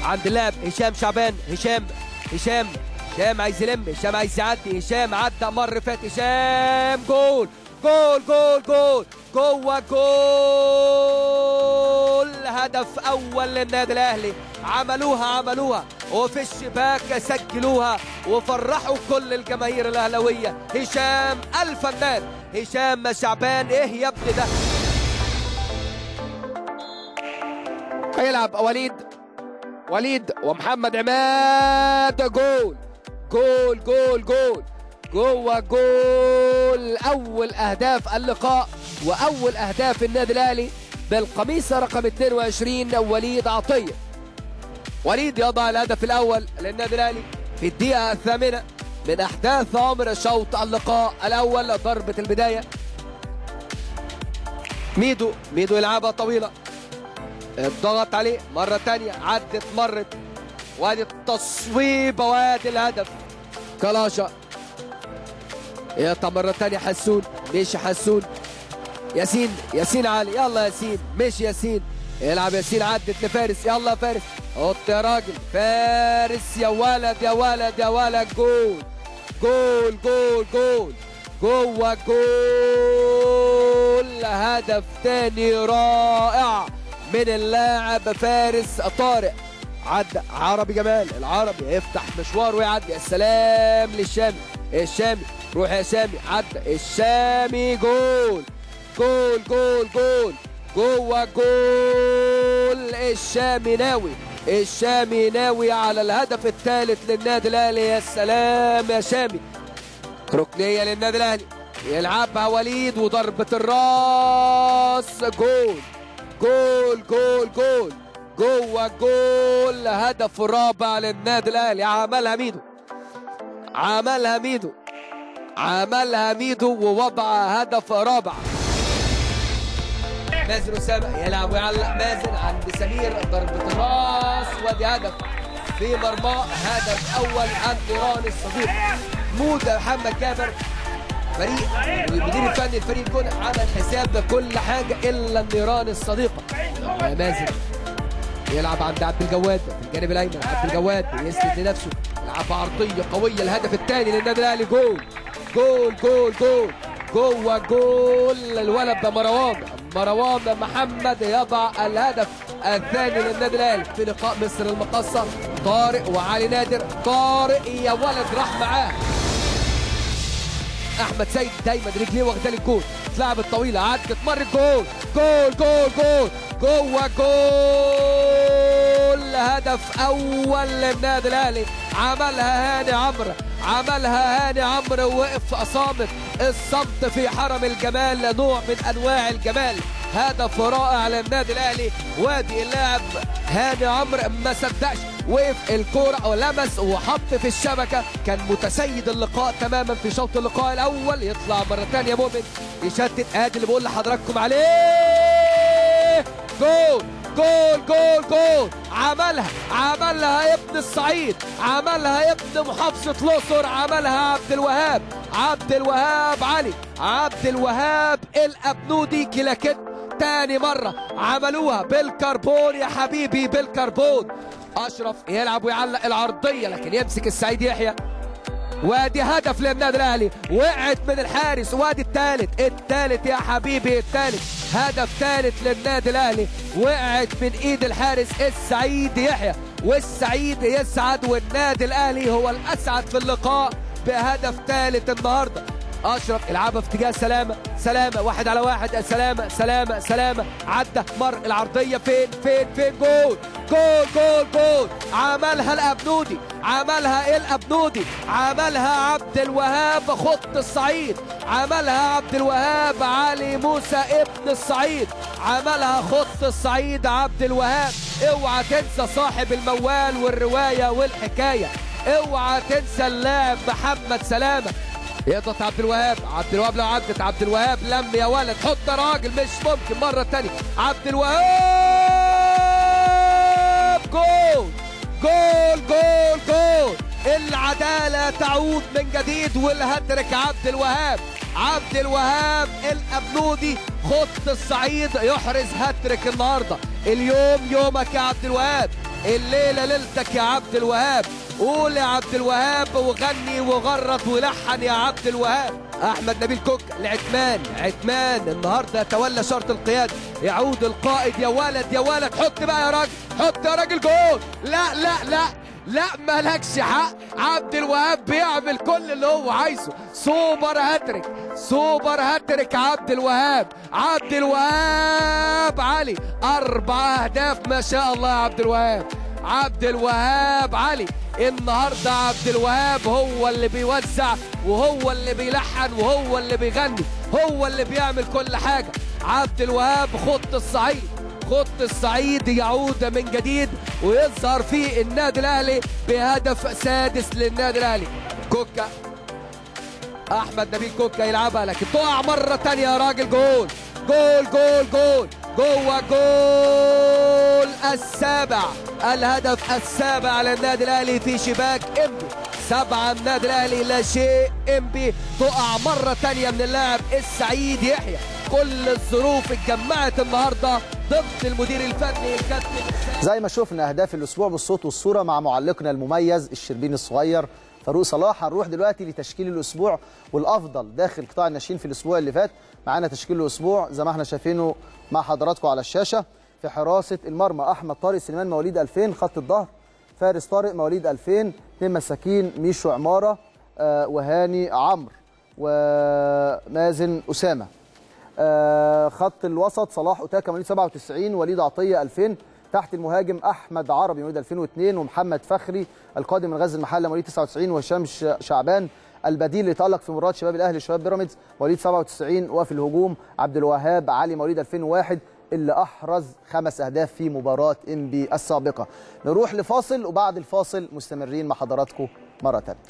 عند اللاعب هشام شعبان هشام هشام هشام عايز يلم هشام عايز يعدي هشام عدى مر فات هشام جول جول جول جول جوه جول هدف اول للنادي الاهلي عملوها عملوها وفي الشباك سجلوها وفرحوا كل الجماهير الاهلاويه هشام الفنان هشام شعبان ايه يا ابني ده هيلعب وليد وليد ومحمد عماد جول جول جول جول جوه جول اول اهداف اللقاء واول اهداف النادي الاهلي بالقميص رقم 22 وليد عطيه وليد يضع الهدف الاول للنادي الاهلي في الدقيقه الثامنه من احداث عمر شوط اللقاء الاول ضربه البدايه ميدو ميدو يلعبها طويله الضغط عليه مرة تانية عدت مرت وادي التصويبة وادي الهدف كلاشة يقطع مرة تانية حسون مشي حسون ياسين ياسين علي يلا ياسين مشي ياسين يلعب ياسين عدت لفارس يلا فارس حط يا راجل فارس يا ولد يا ولد يا ولد جول جول جول جول جوه جول هدف تاني رائع من اللاعب فارس طارق عدى عربي جمال العربي يفتح مشوار ويعدي السلام للشامي الشامي روح يا شامي عدى الشامي جول جول جول جول جوه جول الشامي ناوي الشامي ناوي على الهدف الثالث للنادي الاهلي يا سلام يا شامي ركنيه للنادي الاهلي يلعبها وليد وضربه الراس جول جول جول جول جوه جول هدف رابع للنادي الاهلي عملها ميدو عملها ميدو عملها ميدو ووضع هدف رابع مازن اسامه يلعب ويعلق مازن عند سمير ضربه الراس وادي هدف في مرماه هدف اول عن ايران الصديق مودة محمد جابر فريق المدير الفني الفريق يكون عمل حساب كل حاجه الا النيران الصديقه يا مازن يلعب عند عبد الجواد في الجانب الايمن عبد الجواد يسند لنفسه يلعب عرضيه قويه الهدف الثاني للنادي الاهلي جول جول جول جول جوه جول الولد ده مروان مروان محمد يضع الهدف الثاني للنادي الاهلي في لقاء مصر المقصه طارق وعلي نادر طارق يا ولد راح معاه احمد سيد دايما رجليه واخده الجول اتلعبت طويله عدت مرت جول جول جول جول جوه جول هدف اول للنادي الاهلي عملها هاني عمرو عملها هاني عمرو وقف صامت الصمت في حرم الجمال نوع من انواع الجمال هدف رائع للنادي الاهلي وادي اللاعب هاني عمرو ما صدقش وقف الكوره ولمس وحط في الشبكه كان متسيد اللقاء تماما في شوط اللقاء الاول يطلع مره ثانيه مؤمن يشتت ادي اللي بقول لحضراتكم عليه جول جول جول جول عملها عملها يا ابن الصعيد عملها يا ابن محافظة الأقصر عملها عبد الوهاب عبد الوهاب علي عبد الوهاب الأبنودي كلاكيت تاني مرة عملوها بالكربون يا حبيبي بالكربون أشرف يلعب ويعلق العرضية لكن يمسك السعيد يحيى وادي هدف للنادي الاهلي وقعت من الحارس وادي الثالث الثالث يا حبيبي الثالث هدف ثالث للنادي الاهلي وقعت من ايد الحارس السعيد يحيى والسعيد يسعد والنادي الاهلي هو الاسعد في اللقاء بهدف ثالث النهارده اشرف يلعبها في اتجاه سلامه سلامه واحد على واحد سلامه سلامه سلامه عدى مر العرضيه فين فين فين جول جول جول جول عملها الابنودي عملها الابنودي عملها عبد الوهاب خط الصعيد عملها عبد الوهاب علي موسى ابن الصعيد عملها خط الصعيد عبد الوهاب اوعى تنسى صاحب الموال والروايه والحكايه اوعى تنسى اللاعب محمد سلامه يضغط عبد الوهاب عبد الوهاب لو عدت عبد الوهاب لم يا ولد حط يا راجل مش ممكن مره تانية عبد الوهاب جول جول جول جول العدالة تعود من جديد والهترك عبد الوهاب عبد الوهاب الأبنودي خط الصعيد يحرز هاتريك النهارده اليوم يومك يا عبد الوهاب الليله ليلتك يا عبد الوهاب قول يا عبد الوهاب وغني وغرد ولحن يا عبد الوهاب احمد نبيل كوك لعتمان عتمان النهارده يتولى شرط القياده يعود القائد يا ولد يا ولد حط بقى يا راجل حط يا راجل جول لا لا لا لا مالكش حق عبد الوهاب بيعمل كل اللي هو عايزه سوبر هاتريك سوبر هاتريك عبد الوهاب عبد الوهاب علي اربع اهداف ما شاء الله يا عبد الوهاب عبد الوهاب علي النهارده عبد الوهاب هو اللي بيوزع وهو اللي بيلحن وهو اللي بيغني هو اللي بيعمل كل حاجه عبد الوهاب خط الصعيد خط الصعيد يعود من جديد ويظهر فيه النادي الاهلي بهدف سادس للنادي الاهلي كوكا احمد نبيل كوكا يلعبها لكن تقع مره تانية يا راجل جول جول جول جول جوه جول السابع الهدف السابع للنادي الاهلي في شباك امبي سبعة من النادي الاهلي لا شيء امبي تقع مرة تانية من اللاعب السعيد يحيى كل الظروف اتجمعت النهارده ضد المدير الفني الكابتن زي ما شفنا اهداف الاسبوع بالصوت والصوره مع معلقنا المميز الشربيني الصغير فاروق صلاح هنروح دلوقتي لتشكيل الاسبوع والافضل داخل قطاع الناشئين في الاسبوع اللي فات معانا تشكيل الاسبوع زي ما احنا شايفينه مع حضراتكم على الشاشه في حراسه المرمى احمد طارق سليمان مواليد 2000 خط الظهر فارس طارق مواليد 2000 اثنين مساكين ميشو عماره آه وهاني عمرو ومازن اسامه آه خط الوسط صلاح اوتاكا مواليد 97 وليد عطيه 2000 تحت المهاجم احمد عربي مواليد 2002 ومحمد فخري القادم من غزل المحله مواليد 99 وهشام شعبان البديل اللي تالق في مباراه شباب الاهلي شباب بيراميدز مواليد 97 وفي الهجوم عبد الوهاب علي مواليد 2001 اللي احرز خمس اهداف في مباراه انبي السابقه نروح لفاصل وبعد الفاصل مستمرين مع حضراتكم مره ثانيه